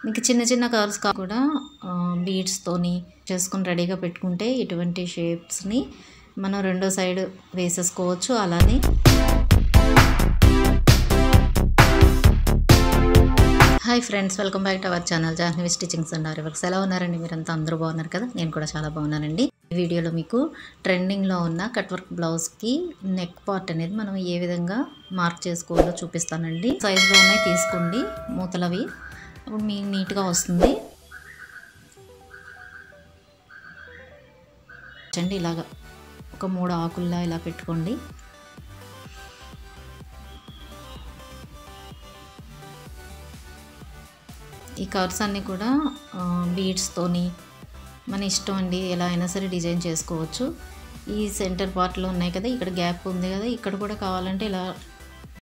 మీకు చిన్న చిన్న కవర్స్ కా కూడా బీడ్స్తోని చేసుకుని రెడీగా పెట్టుకుంటే ఇటువంటి షేప్స్ని మనం రెండో సైడ్ వేసేసుకోవచ్చు అలానే hi friends welcome back to our channel Jahnavi stitchings and works ఎలా ఉన్నారండి మీరంతా అందరూ బాగున్నారు కదా నేను కూడా చాలా బాగున్నానండి ఈ వీడియోలో మీకు ట్రెండింగ్లో ఉన్న కట్ వర్క్ బ్లౌజ్కి నెక్ పార్ట్ అనేది మనం ఏ విధంగా మార్క్ చేసుకోవాలో చూపిస్తానండి సైజులో ఉన్నాయి తీసుకోండి మూతలవి అప్పుడు మీ నీట్గా వస్తుంది చండి ఇలాగా ఒక మూడు ఆకుల్లా ఇలా పెట్టుకోండి ఈ కవర్స్ అన్నీ కూడా బీడ్స్తోని మన ఇష్టం అండి ఎలా అయినా సరే డిజైన్ చేసుకోవచ్చు ఈ సెంటర్ పార్ట్లో ఉన్నాయి కదా ఇక్కడ గ్యాప్ ఉంది కదా ఇక్కడ కూడా కావాలంటే ఇలా